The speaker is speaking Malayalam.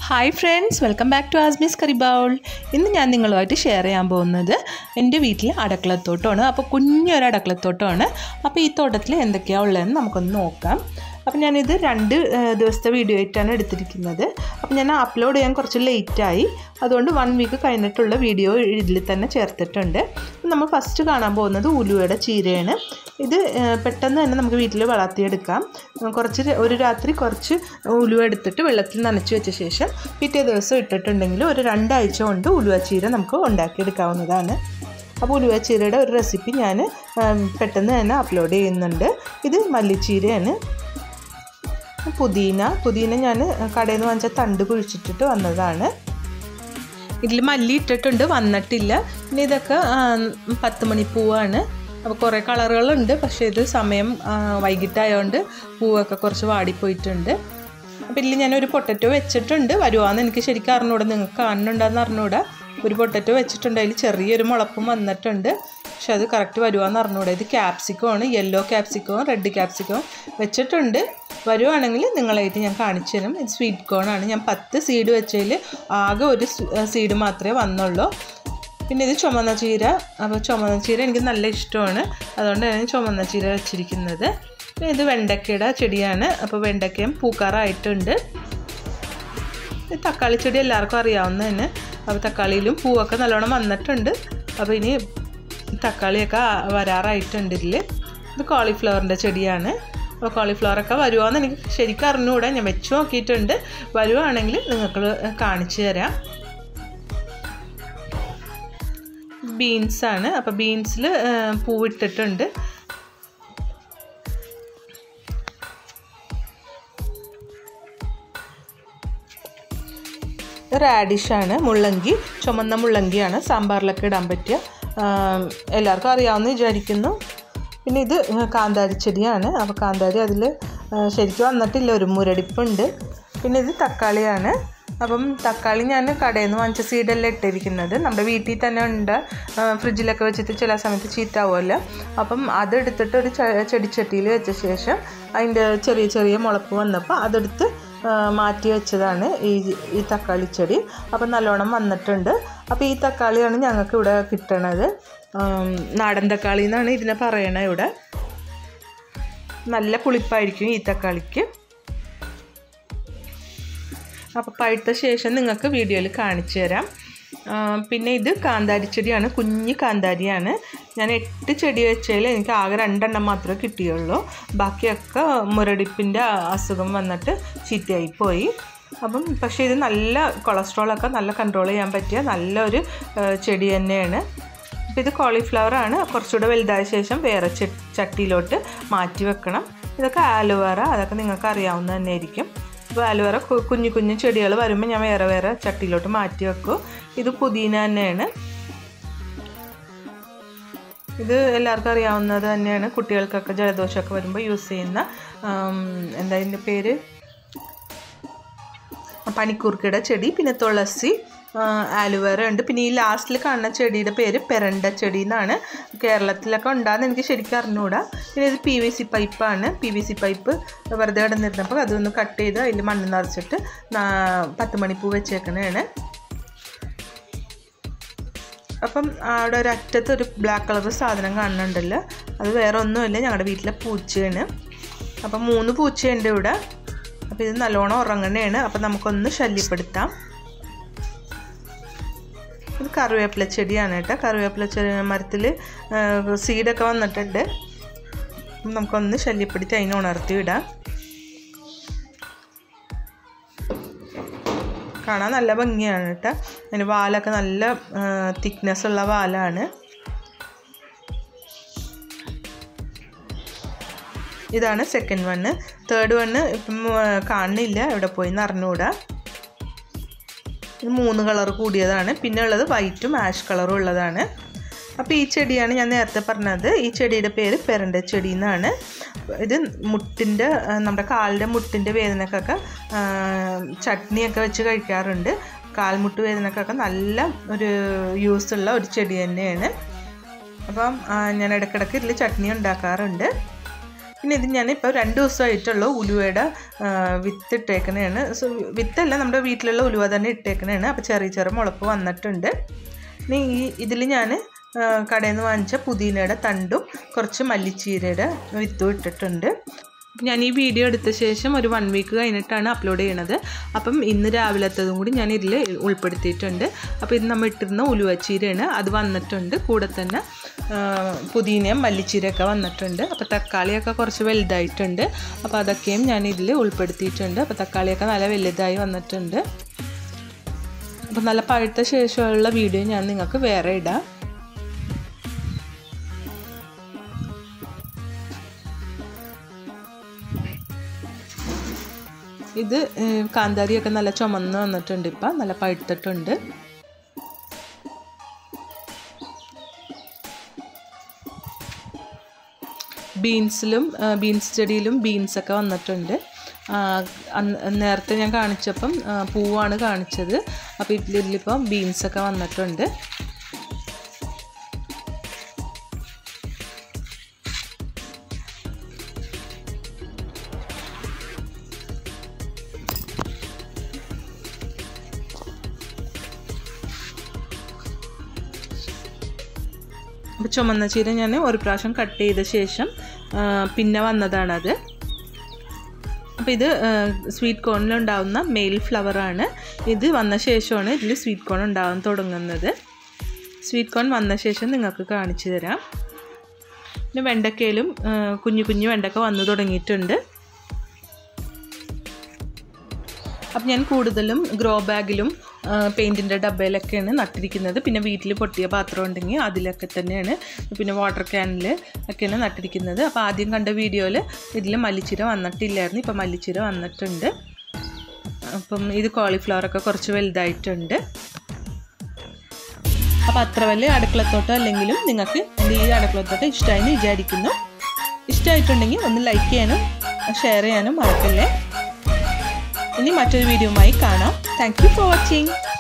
hi friends welcome back to Asmi's curry bowl ഇന്ന് ഞാൻ നിങ്ങളുമായിട്ട് ഷെയർ ചെയ്യാൻ പോകുന്നത് എൻ്റെ വീട്ടിലെ അടക്കളത്തോട്ടമാണ് അപ്പോൾ കുഞ്ഞൊരു അടക്കളത്തോട്ടമാണ് അപ്പോൾ ഈ തോട്ടത്തിൽ എന്തൊക്കെയാണ് ഉള്ളതെന്ന് നമുക്കൊന്ന് നോക്കാം അപ്പോൾ ഞാനിത് രണ്ട് ഏഹ്, ദിവസത്തെ വീഡിയോ ആയിട്ടാണ് എടുത്തിരിക്കുന്നത് അപ്പോൾ ഞാൻ അപ്ലോഡ് ചെയ്യാൻ കുറച്ച് ലേറ്റായി അതുകൊണ്ട് വൺ വീക്ക് കഴിഞ്ഞിട്ടുള്ള വീഡിയോ ഇതിൽ തന്നെ ചേർത്തിട്ടുണ്ട് നമ്മൾ ഫസ്റ്റ് കാണാൻ പോകുന്നത് ഉലുവയുടെ ചീരയാണ് ഇത് ഏഹ്, പെട്ടെന്ന് തന്നെ നമുക്ക് വീട്ടിൽ വളർത്തിയെടുക്കാം ഉം, കുറച്ച് ര- ഒരു രാത്രി കുറച്ച് ഉലുവ എടുത്തിട്ട് വെള്ളത്തിൽ നനച്ച് വെച്ച ശേഷം പിറ്റേ ദിവസം ഇട്ടിട്ടുണ്ടെങ്കിൽ ഒരു രണ്ടാഴ്ച കൊണ്ട് ഉലുവ ചീര നമുക്ക് ഉണ്ടാക്കിയെടുക്കാവുന്നതാണ് അപ്പോൾ ഉലുവ ചീരയുടെ ഒരു റെസിപ്പി ഞാൻ ഉം, പെട്ടെന്ന് തന്നെ അപ്ലോഡ് ചെയ്യുന്നുണ്ട് ഇത് മല്ലിച്ചീരയാണ് പുതിന പുതിന ഞാൻ കടയിൽ നിന്ന് വാങ്ങിച്ച തണ്ട് കുഴിച്ചിട്ടിട്ട് വന്നതാണ് ഇതിൽ മല്ലി ഇട്ടിട്ടുണ്ട് വന്നിട്ടില്ല പിന്നെ ഇതൊക്കെ ആ, പത്ത് മണിപ്പൂവാണ് അപ്പോൾ കുറേ കളറുകളുണ്ട് പക്ഷേ ഇത് സമയം ആ, വൈകിട്ടായതുകൊണ്ട് പൂവൊക്കെ കുറച്ച് വാടിപ്പോയിട്ടുണ്ട് അപ്പോൾ ഇതിൽ ഞാനൊരു പൊട്ടറ്റോ വെച്ചിട്ടുണ്ട് വരുവാന്ന് എനിക്ക് ശരിക്കും അറിഞ്ഞൂടാ നിങ്ങൾക്ക് കാണുന്നുണ്ടെന്ന് അറിഞ്ഞൂടാ ഒരു പൊട്ടറ്റോ വെച്ചിട്ടുണ്ട് അതിൽ ചെറിയൊരു മുളപ്പും വന്നിട്ടുണ്ട് പക്ഷെ അത് കറക്റ്റ് വരുവാന്ന് അറിഞ്ഞൂടാ ഇത് ക്യാപ്സിക്കമാണ് യെല്ലോ ക്യാപ്സിക്കവും റെഡ് ക്യാപ്സിക്കവും വെച്ചിട്ടുണ്ട് വരുവാണെങ്കിൽ നിങ്ങളായിട്ട് ഞാൻ കാണിച്ചു തരും ഇത് സ്വീറ്റ് കോൺ ആണ് ഞാൻ പത്ത് സീഡ് വെച്ചതിൽ ആകെ ഒരു സീഡ് മാത്രമേ വന്നുള്ളൂ പിന്നെ ഇത് ചുമന്ന ചീര അപ്പോൾ ചുമന്ന ചീര എനിക്ക് നല്ല ഇഷ്ടമാണ് അതുകൊണ്ട് ഞാൻ ചുമന്ന ചീര വെച്ചിരിക്കുന്നത് പിന്നെ ഇത് വെണ്ടക്കയുടെ ചെടിയാണ് അപ്പോൾ വെണ്ടക്കയും പൂക്കാറായിട്ടുണ്ട് ഇത് തക്കാളി ചെടി എല്ലാവർക്കും അറിയാവുന്ന തന്നെ അപ്പോൾ തക്കാളിയിലും പൂവൊക്കെ നല്ലോണം വന്നിട്ടുണ്ട് അപ്പോൾ ഇനി തക്കാളിയൊക്കെ വരാറായിട്ടുണ്ട് ഇതിൽ ഇത് കോളിഫ്ലവറിൻ്റെ ചെടിയാണ് അപ്പോൾ കോളിഫ്ലവറൊക്കെ വരുവാന്ന് എനിക്ക് ശരിക്കും അറിഞ്ഞുകൂടാ ഞാൻ വെച്ച് നോക്കിയിട്ടുണ്ട് വരുവാണെങ്കിൽ നിങ്ങൾക്ക് കാണിച്ചു തരാം ബീൻസാണ് അപ്പോൾ ബീൻസിൽ പൂവിട്ടിട്ടുണ്ട് റാഡിഷാണ് മുള്ളങ്കി ചുമന്ന മുള്ളങ്കിയാണ് സാമ്പാറിലൊക്കെ ഇടാൻ പറ്റിയ ആം, എല്ലാവർക്കും അറിയാവുന്ന വിചാരിക്കുന്നു പിന്നെ ഇത് കാന്താരി ചെടിയാണ് അപ്പോൾ കാന്താരി അതിൽ ശരിക്കും വന്നിട്ടില്ല ഒരു മുരടിപ്പുണ്ട് പിന്നെ ഇത് തക്കാളിയാണ് അപ്പം തക്കാളി ഞാൻ കടയിൽ നിന്ന് വാങ്ങിച്ച സീഡല്ല ഇട്ടിരിക്കുന്നത് നമ്മുടെ വീട്ടിൽ തന്നെ ഉണ്ട് ആ, ഫ്രിഡ്ജിലൊക്കെ വെച്ചിട്ട് ചില സമയത്ത് ചീത്താവുമല്ലോ അപ്പം അതെടുത്തിട്ട് ഒരു ചെ- ചെടിച്ചട്ടിയിൽ വെച്ച ശേഷം അതിൻ്റെ ചെറിയ ചെറിയ മുളപ്പ് വന്നപ്പോൾ അതെടുത്ത് ആ, മാറ്റി വെച്ചതാണ് ഈ ഈ തക്കാളി ചെടി അപ്പം നല്ലോണം വന്നിട്ടുണ്ട് അപ്പോൾ ഈ തക്കാളിയാണ് ഞങ്ങൾക്ക് ഇവിടെ കിട്ടണത് ആം, നാടൻ തക്കാളി എന്നാണ് ഇതിനെ പറയണത് ഇവിടെ നല്ല പുളിപ്പായിരിക്കും ഈ തക്കാളിക്ക് അപ്പോൾ പഴുത്ത ശേഷം നിങ്ങൾക്ക് വീഡിയോയിൽ കാണിച്ചു തരാം ആ, പിന്നെ ഇത് കാന്താരി ചെടിയാണ് കുഞ്ഞ് കാന്താരിയാണ് ഞാൻ എട്ട് ചെടി വെച്ചതിൽ എനിക്ക് ആകെ രണ്ടെണ്ണം മാത്രമേ കിട്ടിയുള്ളൂ ബാക്കിയൊക്കെ മുരടിപ്പിൻ്റെ അസുഖം വന്നിട്ട് ചീത്തയായി പോയി അപ്പം പക്ഷേ ഇത് നല്ല കൊളസ്ട്രോളൊക്കെ നല്ല കൺട്രോൾ ചെയ്യാൻ പറ്റിയ നല്ലൊരു ആ, ചെടി തന്നെയാണ് അപ്പോൾ ഇത് കോളിഫ്ലവർ ആണ് കുറച്ചുകൂടെ വലുതായ ശേഷം വേറെ ചെ- ചട്ടിയിലോട്ട് മാറ്റി വെക്കണം ഇതൊക്കെ ആലുവേറ അതൊക്കെ നിങ്ങൾക്ക് അറിയാവുന്ന തന്നെ ആയിരിക്കും അപ്പോൾ ആലുവേറ കു- കുഞ്ഞു കുഞ്ഞു ചെടികൾ വരുമ്പോൾ ഞാൻ വേറെ വേറെ ചട്ടിയിലോട്ട് മാറ്റി വെക്കും ഇത് പുതിന തന്നെയാണ് ഇത് എല്ലാവർക്കും അറിയാവുന്നത് തന്നെയാണ് കുട്ടികൾക്കൊക്കെ ജലദോഷമൊക്കെ വരുമ്പോൾ യൂസ് ചെയ്യുന്ന ആം, എന്താ ഇതിൻ്റെ പേര് പനിക്കൂർക്കയുടെ ചെടി പിന്നെ തുളസി ആലുവേറ ഉണ്ട് പിന്നെ ഈ ലാസ്റ്റിൽ കാണുന്ന ചെടിയുടെ പേര് പെരണ്ട ചെടി എന്നാണ് കേരളത്തിലൊക്കെ ഉണ്ടാകുന്ന എനിക്ക് ശരിക്കും അറിഞ്ഞുകൂടാ പിന്നെ ഇത് പി വി സി പൈപ്പാണ് പി വി സി പൈപ്പ് വെറുതെ കിടന്നിരുന്നപ്പോൾ അതൊന്ന് കട്ട് ചെയ്ത് അതിൽ മണ്ണ് നിറച്ചിട്ട് നാ- പത്ത് മണിപ്പൂ വെച്ചേക്കണതാണ് അപ്പം അവിടെ ഒരു അറ്റത്ത് ഒരു ബ്ലാക്ക് കളർ സാധനം കാണുന്നുണ്ടല്ലോ അത് വേറെ ഒന്നുമില്ല ഞങ്ങളുടെ വീട്ടിലെ പൂച്ചയാണ് അപ്പം മൂന്ന് പൂച്ചയുണ്ട് ഇവിടെ അപ്പോൾ ഇത് നല്ലോണം ഉറങ്ങണയാണ് അപ്പം നമുക്കൊന്ന് ശല്യപ്പെടുത്താം ഇത് കറിവേപ്പില ചെടിയാണ് കേട്ടോ കറിവേപ്പില ചെടി മരത്തിൽ സീഡൊക്കെ വന്നിട്ടുണ്ട് അപ്പം നമുക്കൊന്ന് ശല്യപ്പെടുത്തി അതിനെ ഉണർത്തി വിടാം കാണാൻ നല്ല ഭംഗിയാണ് കേട്ടോ അതിന് വാലൊക്കെ നല്ല തിക്നെസ് ഉള്ള വാലാണ് ഇതാണ് സെക്കൻഡ് വണ്ണ് തേർഡ് വണ്ണ് ഇപ്പം ആ, കാണുന്നില്ല എവിടെ പോയി എന്ന് അറിഞ്ഞുകൂടാ ഇത് മൂന്ന് കളർ കൂടിയതാണ് പിന്നെ ഉള്ളത് വൈറ്റും ആഷ് കളറും ഉള്ളതാണ് അപ്പോൾ ഈ ചെടിയാണ് ഞാൻ നേരത്തെ പറഞ്ഞത് ഈ ചെടിയുടെ പേര് പെരണ്ട ചെടി എന്നാണ് ഇത് മുട്ടിൻ്റെ ആ, നമ്മുടെ കാലിൻ്റെ മുട്ടിൻ്റെ വേദനക്കൊക്കെ ആ, ചട്നിയൊക്കെ വെച്ച് കഴിക്കാറുണ്ട് കാൽമുട്ട് വേദനക്കൊക്കെ നല്ല ഒരു യൂസ് ഉള്ള ഒരു ചെടി തന്നെയാണ് അപ്പം ആ, ഞാൻ ഇടയ്ക്കിടയ്ക്ക് ഇതിൽ ചട്നി ഉണ്ടാക്കാറുണ്ട് പിന്നെ ഇത് ഞാൻ ഇപ്പോൾ രണ്ട് ദിവസമായിട്ടുള്ള ഉലുവയുടെ ആ, വിത്ത് ഇട്ടേക്കണതാണ് സോ വിത്തല്ല നമ്മുടെ വീട്ടിലുള്ള ഉലുവ തന്നെ ഇട്ടേക്കണതാണ് അപ്പോൾ ചെറിയ ചെറിയ മുളപ്പ് വന്നിട്ടുണ്ട് ഇനി ഈ ഇതിൽ ഞാൻ കടയിൽ നിന്ന് വാങ്ങിച്ച പുതിനയുടെ തണ്ടും കുറച്ച് മല്ലിച്ചീരയുടെ വിത്തും ഇട്ടിട്ടുണ്ട് ഞാൻ ഈ വീഡിയോ എടുത്ത ശേഷം ഒരു വൺ വീക്ക് കഴിഞ്ഞിട്ടാണ് അപ്ലോഡ് ചെയ്യണത് അപ്പം ഇന്ന് രാവിലത്തതും കൂടി ഞാൻ ഇതിൽ ഉൾപ്പെടുത്തിയിട്ടുണ്ട് അപ്പോൾ ഇത് നമ്മൾ ഇട്ടിരുന്ന ഉലുവച്ചീരയാണ് അത് വന്നിട്ടുണ്ട് കൂടെ തന്നെ ആ, പുതിനയും മല്ലിച്ചീരയൊക്കെ വന്നിട്ടുണ്ട് അപ്പോൾ തക്കാളിയൊക്കെ കുറച്ച് വലുതായിട്ടുണ്ട് അപ്പോൾ അതൊക്കെയും ഞാൻ ഇതിൽ ഉൾപ്പെടുത്തിയിട്ടുണ്ട് അപ്പോൾ തക്കാളിയൊക്കെ നല്ല വലുതായി വന്നിട്ടുണ്ട് അപ്പോൾ നല്ല പഴുത്ത ശേഷമുള്ള വീഡിയോ ഞാൻ നിങ്ങൾക്ക് വേറെ ഇടാം ഇത് ഏഹ്, കാന്താരിയൊക്കെ നല്ല ചുമന്ന് വന്നിട്ടുണ്ട് ഇപ്പം നല്ല പഴുത്തിട്ടുണ്ട് ബീൻസിലും ബീൻസ് ചെടിയിലും ബീൻസൊക്കെ വന്നിട്ടുണ്ട് ആ, അന്ന് നേരത്തെ ഞാൻ കാണിച്ചപ്പം ആ, പൂവാണ് കാണിച്ചത് അപ്പോൾ ഇതിലിപ്പം ബീൻസൊക്കെ വന്നിട്ടുണ്ട് അപ്പോൾ ചുമന്ന ചീര ഞാൻ ഒരു പ്രാവശ്യം കട്ട് ചെയ്ത ശേഷം ആ, പിന്നെ വന്നതാണത് അപ്പോൾ ഇത് സ്വീറ്റ് കോണിലുണ്ടാവുന്ന മെയിൽ ഫ്ലവറാണ് ഇത് വന്ന ശേഷമാണ് ഇതിൽ സ്വീറ്റ് കോൺ ഉണ്ടാവാൻ തുടങ്ങുന്നത് സ്വീറ്റ് കോൺ വന്ന ശേഷം നിങ്ങൾക്ക് കാണിച്ചു തരാം പിന്നെ വെണ്ടക്കയിലും ആ, കുഞ്ഞു കുഞ്ഞു വെണ്ടക്ക വന്നു തുടങ്ങിയിട്ടുണ്ട് അപ്പം ഞാൻ കൂടുതലും ഗ്രോ ബാഗിലും പെയിൻറ്റിൻ്റെ ഡബ്ബയിലൊക്കെയാണ് നട്ടിരിക്കുന്നത് പിന്നെ വീട്ടിൽ പൊട്ടിയ പാത്രം ഉണ്ടെങ്കിൽ അതിലൊക്കെ തന്നെയാണ് പിന്നെ വാട്ടർ ക്യാനിൽ ഒക്കെയാണ് നട്ടിരിക്കുന്നത് അപ്പോൾ ആദ്യം കണ്ട വീഡിയോയിൽ ഇതിൽ മല്ലിച്ചീര വന്നിട്ടില്ലായിരുന്നു ഇപ്പം മല്ലിച്ചീര വന്നിട്ടുണ്ട് അപ്പം ഇത് കോളിഫ്ലവറൊക്കെ കുറച്ച് വലുതായിട്ടുണ്ട് അപ്പോൾ അത്ര വലിയ അടുക്കളത്തോട്ടം അല്ലെങ്കിലും നിങ്ങൾക്ക് എൻ്റെ ഈ അടുക്കളത്തോട്ടം ഇഷ്ടമായെന്ന് വിചാരിക്കുന്നു ഇഷ്ടമായിട്ടുണ്ടെങ്കിൽ ഒന്ന് ലൈക്ക് ചെയ്യാനും ഷെയർ ചെയ്യാനും മറക്കല്ലേ ഇനി മറ്റൊരു വീഡിയോയുമായി കാണാം താങ്ക് യു ഫോർ വാച്ചിങ്